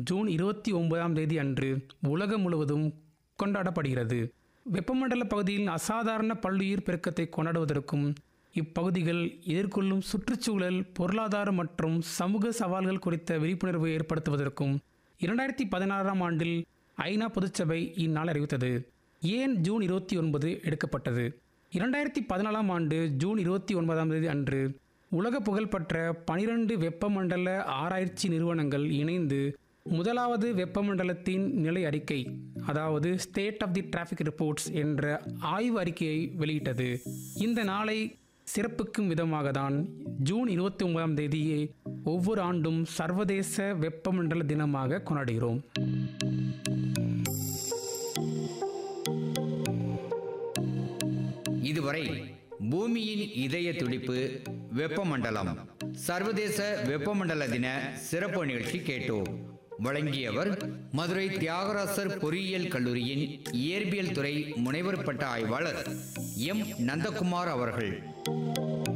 June இருபத்தி ஒன்பதாம் தேதி அன்று உலகம் முழுவதும் கொண்டாடப்படுகிறது வெப்பமண்டல பகுதியில் அசாதாரண பல்லுயிர் பெருக்கத்தை கொண்டாடுவதற்கும் இப்பகுதிகள் எதிர்கொள்ளும் சுற்றுச்சூழல் பொருளாதார மற்றும் சமூக சவால்கள் குறித்த விழிப்புணர்வு ஏற்படுத்துவதற்கும் இரண்டாயிரத்தி பதினாறாம் ஆண்டில் ஐநா பொதுச்சபை இந்நாள் அறிவித்தது ஏன் ஜூன் இருபத்தி ஒன்பது எடுக்கப்பட்டது இரண்டாயிரத்தி பதினாலாம் ஆண்டு ஜூன் இருபத்தி ஒன்பதாம் தேதி அன்று உலக புகழ்பெற்ற பனிரெண்டு வெப்பமண்டல ஆராய்ச்சி நிறுவனங்கள் இணைந்து முதலாவது வெப்பமண்டலத்தின் நிலை அறிக்கை அதாவது state of the tropics reports என்ற ஆய்வு அறிக்கையை வெளியிட்டது இந்த நாளை சிறப்புக்கும் விதமாக தான் ஜூன் இருபத்தி ஒன்பதாம் தேதியே ஒவ்வொரு ஆண்டும் சர்வதேச வெப்பமண்டல தினமாக கொண்டாடுகிறோம் இதுவரை பூமியின் இதய துடிப்பு வெப்பமண்டலம் சர்வதேச வெப்பமண்டல தின சிறப்பு நிகழ்ச்சி கேட்டோம் வழங்கியவர் மதுரை தியாகராசர் பொறியியல் கல்லூரியின் இயற்பியல் துறை முனைவர் பட்ட ஆய்வாளர் எம் நந்தகுமார் அவர்கள்